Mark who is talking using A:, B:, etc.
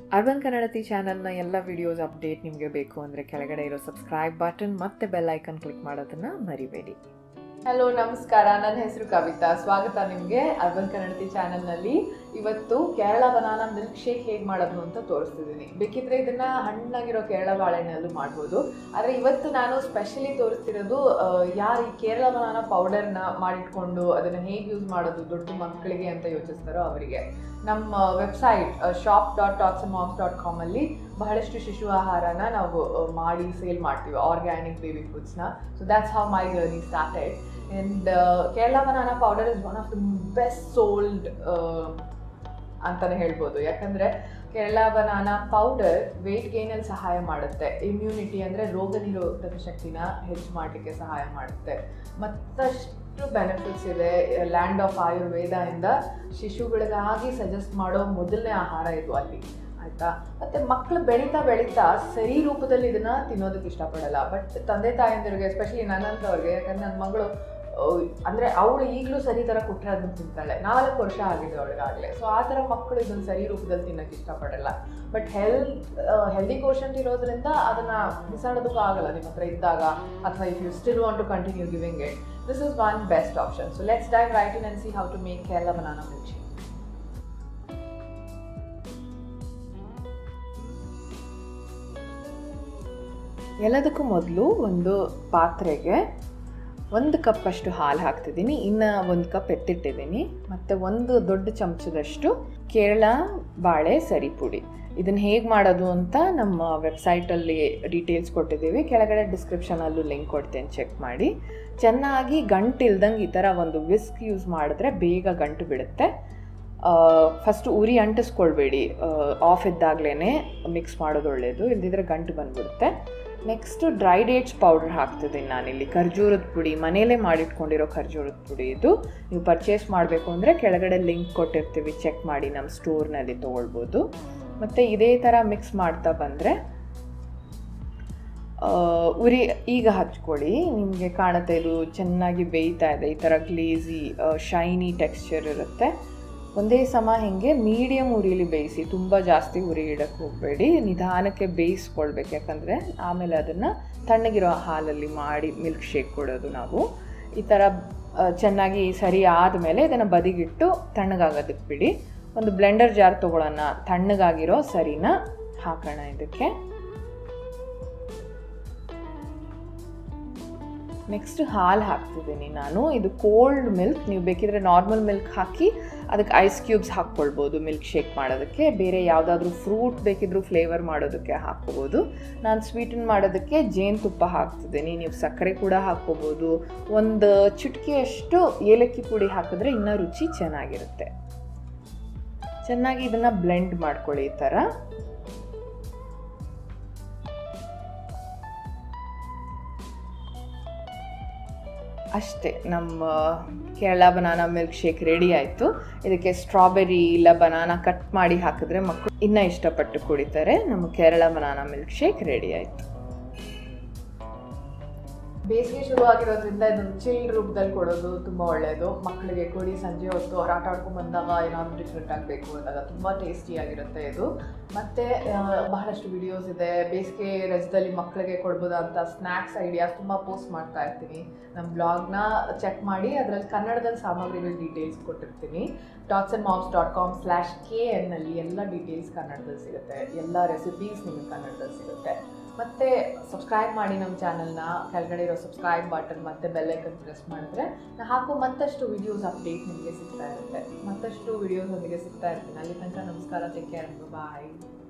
A: urban ಕನ್ನಡತಿ ಚಾನಲ್ನ ಎಲ್ಲ videos update ನಿಮಗೆ ಬೇಕು ಅಂದರೆ ಕೆಳಗಡೆ ಇರೋ ಸಬ್ಸ್ಕ್ರೈಬ್ ಬಟನ್ ಮತ್ತು ಬೆಲ್ ಐಕನ್ ಕ್ಲಿಕ್ ಮಾಡೋದನ್ನು ಮರಿಬೇಡಿ
B: ಹಲೋ ನಮಸ್ಕಾರ ನನ್ನ ಹೆಸರು ಕವಿತಾ ಸ್ವಾಗತ ನಿಮಗೆ ಅರ್ಬನ್ ಕನ್ನಡತಿ ಚಾನಲ್ನಲ್ಲಿ ಇವತ್ತು ಕೇರಳ ಬನಾನಾ ಮಿಲ್ಕ್ ಶೇಕ್ ಹೇಗೆ ಮಾಡೋದು ಅಂತ ತೋರಿಸ್ತಿದ್ದೀನಿ ಬೇಕಿದ್ರೆ ಇದನ್ನ ಹಣ್ಣಾಗಿರೋ ಕೇರಳ ಬಾಳೆಹಣ್ಣಲ್ಲೂ ಮಾಡ್ಬೋದು ಆದರೆ ಇವತ್ತು ನಾನು ಸ್ಪೆಷಲಿ ತೋರಿಸ್ತಿರೋದು ಆ, ಯಾರು ಈ ಕೇರಳ ಬನಾನಾ ಪೌಡರ್ನ ಮಾಡಿಟ್ಕೊಂಡು ಅದನ್ನು ಹೇಗೆ ಯೂಸ್ ಮಾಡೋದು ದೊಡ್ಡ ಮಕ್ಕಳಿಗೆ ಅಂತ ಯೋಚಿಸ್ತಾರೋ ಅವರಿಗೆ ನಮ್ಮ website shop dot tots moms dot ಕಾಮಲ್ಲಿ ಬಹಳಷ್ಟು ಶಿಶು ಆಹಾರನ ನಾವು ಆ, ಮಾಡಿ ಸೇಲ್ ಮಾಡ್ತೀವಿ ಆರ್ಗ್ಯಾನಿಕ್ ಬೇಬಿ ಫುಡ್ಸ್ನ so that's how my journey started and Kerala banana powder is one of the best sold ಅಂತಲೇ ಹೇಳ್ಬೋದು ಯಾಕಂದರೆ ಕೇರಳ ಬನಾನಾ ಪೌಡರ್ ವೆಯ್ಟ್ ಗೇನಲ್ಲಿ ಸಹಾಯ ಮಾಡುತ್ತೆ ಇಮ್ಯುನಿಟಿ ಅಂದರೆ ರೋಗ ನಿರೋಧಕ ಶಕ್ತಿನ ಹೆಚ್ಚು ಮಾಡಲಿಕ್ಕೆ ಸಹಾಯ ಮಾಡುತ್ತೆ ಮತ್ತಷ್ಟು ಬೆನಿಫಿಟ್ಸ್ ಇದೆ ಲ್ಯಾಂಡ್ ಆಫ್ ಆಯುರ್ವೇದ ಇಂದ ಶಿಶುಗಳಿಗಾಗಿ ಸಜೆಸ್ಟ್ ಮಾಡೋ ಮೊದಲನೇ ಆಹಾರ ಇದು ಅಲ್ಲಿ ಆಯ್ತಾ ಮತ್ತೆ ಮಕ್ಕಳು ಬೆಳೀತಾ ಬೆಳೀತಾ ಸರಿ ರೂಪದಲ್ಲಿ ಇದನ್ನ ತಿನ್ನೋದಕ್ಕೆ ಇಷ್ಟಪಡಲ್ಲ ಬಟ್ ತಂದೆ ತಾಯಂದಿರಿಗೆ ಎಸ್ಪೆಷಲಿ ನನ್ನಂಥವ್ರಿಗೆ ಯಾಕಂದ್ರೆ ನನ್ನ ಮಗಳು ಅಹ್, ಅಂದ್ರೆ ಅವಳು ಈಗಲೂ ಸರಿ ಥರ ಕೊಟ್ಟರೆ ಅದನ್ನ ತಿಂತಾಳೆ ನಾಲ್ಕು ವರ್ಷ ಆಗಿದೆ ಅವಳಿಗಾಗಲೇ ಸೊ ಆ ಥರ ಮಕ್ಕಳು ಇದನ್ನ ಸರಿ ರೂಪದಲ್ಲಿ ತಿನ್ನೋಕೆ ಇಷ್ಟಪಡಲ್ಲ ಬಟ್ ಹೆಲ್ತ್ ಹೆಲ್ದಿ ಕೋಶಂಟ್ ಇರೋದ್ರಿಂದ ಅದನ್ನ ಬಿಸಾಡೋದಕ್ಕೂ ಆಗಲ್ಲ ನಿಮ್ಮ ಹತ್ರ ಇದ್ದಾಗ ಅಥವಾ if you still want to continue giving it this is one best option so let's dive right in and see how to make Kerala banana milkshake
A: ಎಲ್ಲದಕ್ಕೂ ಮೊದಲು ಒಂದು ಪಾತ್ರೆಗೆ ಒಂದು ಕಪ್ಪಷ್ಟು ಹಾಲು ಹಾಕ್ತಿದ್ದೀನಿ ಇನ್ನು ಒಂದು ಕಪ್ ಎತ್ತಿಟ್ಟಿದ್ದೀನಿ ಮತ್ತು ಒಂದು ದೊಡ್ಡ ಚಮಚದಷ್ಟು ಕೇರಳ ಬಾಳೆ ಸರಿ ಪುಡಿ ಇದನ್ನು ಹೇಗೆ ಮಾಡೋದು ಅಂತ ನಮ್ಮ ವೆಬ್ಸೈಟಲ್ಲಿ ಡೀಟೇಲ್ಸ್ ಕೊಟ್ಟಿದ್ದೀವಿ ಕೆಳಗಡೆ ಡಿಸ್ಕ್ರಿಪ್ಷನಲ್ಲೂ ಲಿಂಕ್ ಕೊಡ್ತೇನೆ ಚೆಕ್ ಮಾಡಿ ಚೆನ್ನಾಗಿ ಗಂಟು ಇಲ್ದಂಗೆ ಈ ಥರ ಒಂದು ವಿಸ್ಕ್ ಯೂಸ್ ಮಾಡಿದ್ರೆ ಬೇಗ ಗಂಟು ಬಿಡುತ್ತೆ ಫಸ್ಟು ಉರಿ ಅಂಟಿಸ್ಕೊಳ್ಬೇಡಿ ಆಫ್ ಇದ್ದಾಗಲೇ ಮಿಕ್ಸ್ ಮಾಡೋದು ಒಳ್ಳೆಯದು ಇಲ್ದಿದ್ರೆ ಗಂಟು ಬಂದ್ಬಿಡುತ್ತೆ ನೆಕ್ಸ್ಟು ಡ್ರೈ ಡೇಟ್ಸ್ ಪೌಡರ್ ಹಾಕ್ತಿದ್ದೀನಿ ನಾನಿಲ್ಲಿ ಖರ್ಜೂರದ ಪುಡಿ ಮನೇಲೇ ಮಾಡಿಟ್ಕೊಂಡಿರೋ ಖರ್ಜೂರದ ಪುಡಿ ಇದು ನೀವು ಪರ್ಚೇಸ್ ಮಾಡಬೇಕು ಅಂದರೆ ಕೆಳಗಡೆ ಲಿಂಕ್ ಕೊಟ್ಟಿರ್ತೀವಿ ಚೆಕ್ ಮಾಡಿ ನಮ್ಮ ಸ್ಟೋರ್ನಲ್ಲಿ ತೊಗೊಳ್ಬೋದು ಮತ್ತು ಇದೇ ಥರ ಮಿಕ್ಸ್ ಮಾಡ್ತಾ ಬಂದರೆ ಉರಿ ಈಗ ಹಚ್ಕೊಳ್ಳಿ ನಿಮಗೆ ಕಾಣುತ್ತೆ ಇದು ಚೆನ್ನಾಗಿ ಬೇಯ್ತಾ ಇದೆ ಈ ಥರ ಗ್ಲೇಸಿ ಶೈನಿ ಟೆಕ್ಸ್ಚರ್ ಇರುತ್ತೆ ಒಂದೇ ಸಮ ಹಿಂಗೆ ಮೀಡಿಯಮ್ ಉರಿಲಿ ಬೇಯಿಸಿ ತುಂಬ ಜಾಸ್ತಿ ಉರಿ ಇಡಕ್ಕೆ ಹೋಗಬೇಡಿ ನಿಧಾನಕ್ಕೆ ಬೇಯಿಸ್ಕೊಳ್ಬೇಕು ಯಾಕಂದರೆ ಆಮೇಲೆ ಅದನ್ನು ತಣ್ಣಗಿರೋ ಹಾಲಲ್ಲಿ ಮಾಡಿ ಮಿಲ್ಕ್ ಶೇಕ್ ಕೊಡೋದು ನಾವು ಈ ಥರ ಆ, ಚೆನ್ನಾಗಿ ಸರಿ ಆದಮೇಲೆ ಇದನ್ನು ಬದಿಗಿಟ್ಟು ತಣ್ಣಗಾಗೋದಕ್ಕೆ ಬಿಡಿ ಒಂದು ಬ್ಲೆಂಡರ್ ಜಾರ್ ತೊಗೊಳ್ಳೋಣ ತಣ್ಣಗಾಗಿರೋ ಸರಿನ ಹಾಕೋಣ ಇದಕ್ಕೆ ನೆಕ್ಸ್ಟ್ ಹಾಲು ಹಾಕ್ತಿದ್ದೀನಿ ನಾನು ಇದು ಕೋಲ್ಡ್ ಮಿಲ್ಕ್ ನೀವು ಬೇಕಿದ್ರೆ ನಾರ್ಮಲ್ ಮಿಲ್ಕ್ ಹಾಕಿ ಅದಕ್ಕೆ ಐಸ್ ಕ್ಯೂಬ್ಸ್ ಹಾಕ್ಕೊಳ್ಬೋದು ಮಿಲ್ಕ್ ಶೇಕ್ ಮಾಡೋದಕ್ಕೆ ಬೇರೆ ಯಾವುದಾದ್ರೂ ಫ್ರೂಟ್ ಬೇಕಿದ್ರೂ ಫ್ಲೇವರ್ ಮಾಡೋದಕ್ಕೆ ಹಾಕ್ಕೋಬೋದು ನಾನು ಸ್ವೀಟನ್ ಮಾಡೋದಕ್ಕೆ ಜೇನುತುಪ್ಪ ಹಾಕ್ತಿದ್ದೀನಿ ನೀವು ಸಕ್ಕರೆ ಕೂಡ ಹಾಕ್ಕೋಬೋದು ಒಂದು ಚಿಟಿಕೆಯಷ್ಟು ಏಲಕ್ಕಿ ಪುಡಿ ಹಾಕಿದ್ರೆ ಇನ್ನೂ ರುಚಿ ಚೆನ್ನಾಗಿರುತ್ತೆ ಚೆನ್ನಾಗಿ ಇದನ್ನು ಬ್ಲೆಂಡ್ ಮಾಡ್ಕೊಳ್ಳಿ ಈ ಥರ ಅಷ್ಟೇ ನಮ್ಮ Kerala banana milkshake ready ಆಯಿತು ಇದಕ್ಕೆ ಸ್ಟ್ರಾಬೆರಿ ಇಲ್ಲ ಬನಾನಾ ಕಟ್ ಮಾಡಿ ಹಾಕಿದ್ರೆ ಮಕ್ಕಳು ಇನ್ನೂ ಇಷ್ಟಪಟ್ಟು ಕುಡಿತಾರೆ ನಮ್ಮ Kerala banana milkshake ready ಆಯಿತು
B: ಬೇಸಿಗೆ ಶುರು ಆಗಿರೋದ್ರಿಂದ ಇದನ್ನು ಚಿಲ್ ರೂಪದಲ್ಲಿ ಕೊಡೋದು ತುಂಬ ಒಳ್ಳೆಯದು ಮಕ್ಕಳಿಗೆ ಕೊಡಿ ಸಂಜೆ ಹೊತ್ತು ಅವ್ರು ಆಟ ಆಡ್ಕೊಂಡು ಬಂದಾಗ ಏನಾದರೂ ಡಿಫ್ರೆಂಟ್ ಆಗಬೇಕು ಅಂದಾಗ ತುಂಬ ಟೇಸ್ಟಿಯಾಗಿರುತ್ತೆ ಇದು ಮತ್ತು ಬಹಳಷ್ಟು ವಿಡಿಯೋಸ್ ಇದೆ ಬೇಸಿಗೆ ರಜದಲ್ಲಿ ಮಕ್ಕಳಿಗೆ ಕೊಡ್ಬೋದಂತ ಸ್ನ್ಯಾಕ್ಸ್ ಐಡಿಯಾಸ್ ತುಂಬ ಪೋಸ್ಟ್ ಮಾಡ್ತಾ ಇರ್ತೀನಿ ನಮ್ಮ ಬ್ಲಾಗ್ನ ಚೆಕ್ ಮಾಡಿ ಅದರಲ್ಲಿ ಕನ್ನಡದಲ್ಲಿ ಸಾಮಗ್ರಿಗಳ ಡೀಟೇಲ್ಸ್ ಕೊಟ್ಟಿರ್ತೀನಿ tots and moms dot com slash K ಎನ್ನಲ್ಲಿ ಎಲ್ಲ ಡೀಟೇಲ್ಸ್ ಕನ್ನಡದಲ್ಲಿ ಸಿಗುತ್ತೆ ಎಲ್ಲ ರೆಸಿಪೀಸ್ ನಿಮಗೆ ಕನ್ನಡದಲ್ಲಿ ಸಿಗುತ್ತೆ ಮತ್ತು ಸಬ್ಸ್ಕ್ರೈಬ್ ಮಾಡಿ ನಮ್ಮ ಚಾನಲ್ನ ಕೆಳಗಡೆ ಇರೋ ಸಬ್ಸ್ಕ್ರೈಬ್ ಬಟನ್ ಮತ್ತು ಬೆಲ್ಲೈಕನ್ ಪ್ರೆಸ್ ಮಾಡಿದ್ರೆ ನಾ ಹಾಕೋ ಮತ್ತಷ್ಟು ವಿಡಿಯೋಸ್ ಅಪ್ಡೇಟ್ ನಿಮಗೆ ಸಿಗ್ತಾ ಇರುತ್ತೆ ಮತ್ತಷ್ಟು ವಿಡಿಯೋಸ್ ಒಂದಿಗೆ ಸಿಗ್ತಾ ಇರ್ತೀನಿ ಅಲ್ಲಿ ತನಕ ನಮಸ್ಕಾರ ಟೇಕ್ ಕೇರ್ ಬಾಯ್